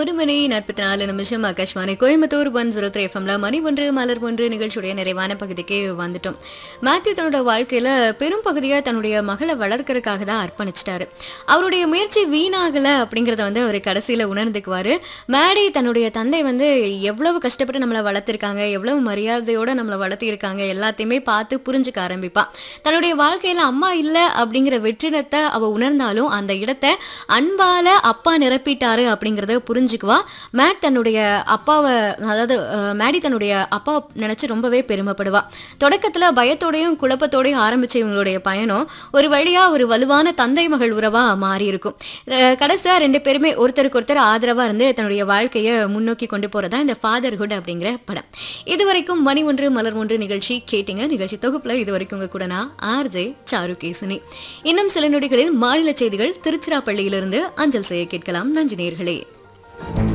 ஒரு மணி நாற்பத்தி நாலு நிமிஷம் Akashvani Coimbatore one zero three எஃப்எம்ல மணி ஒன்று மலர் ஒன்று நிகழ்ச்சியுடைய நிறைவான பகுதிக்கு வந்துட்டோம் மேத்யூ தன்னோட வாழ்க்கையில பெரும் பகுதியை தன்னுடைய மகளை வளர்க்கறதுக்காக தான் அர்ப்பணிச்சிட்டாரு அவருடைய முயற்சி வீணாகல அப்படிங்கறத வந்து அவர் கடைசியில உணர்ந்துக்குவாரு மேடி தன்னுடைய தந்தை வந்து எவ்வளவு கஷ்டப்பட்டு நம்மளை வளர்த்திருக்காங்க எவ்வளவு மரியாதையோட நம்மளை வளர்த்திருக்காங்க எல்லாத்தையுமே பார்த்து புரிஞ்சுக்க ஆரம்பிப்பா தன்னுடைய வாழ்க்கையில அம்மா இல்ல அப்படிங்கிற வெற்றிடத்தை அவ உணர்ந்தாலும் அந்த இடத்தை அன்பால அப்பா நிரப்பிட்டாரு அப்படிங்கறத புரிஞ்சுக்குவா மேட் தன்னுடைய அப்பாவை அதாவது அஹ், மேடி தன்னுடைய அப்பா நினைச்சு ரொம்பவே பெருமைப்படுவா தொடக்கத்துல பயத்தோடையும் குழப்பத்தோடையும் ஆரம்பிச்ச இவங்களுடைய பயணம் ஒரு வழியா ஒரு வலுவான தந்தை மகள் உறவா மாறி இருக்கும் அஹ், கடைசியா ரெண்டு பேருமே ஒருத்தருக்கு ஒருத்தர் ஆதரவா இருந்து தன்னுடைய வாழ்க்கையை முன்னோக்கி கொண்டு போறதா இந்த ஃபாதர்ஹுட் அப்படிங்கிற படம் இதுவரைக்கும் மணி ஒன்று மலர் ஒன்று நிகழ்ச்சி கேட்டீங்க நிகழ்ச்சி தொகுப்புல இதுவரைக்கும் உங்க கூட நான் ஆர்ஜே சாரு கேசுனி இன்னும் சில நொடிகளில் மாநில செய்திகள் திருச்சிராப்பள்ளியிலிருந்து அஞ்சல் செய்ய கேட்கலாம் நன்றி நேயர்களே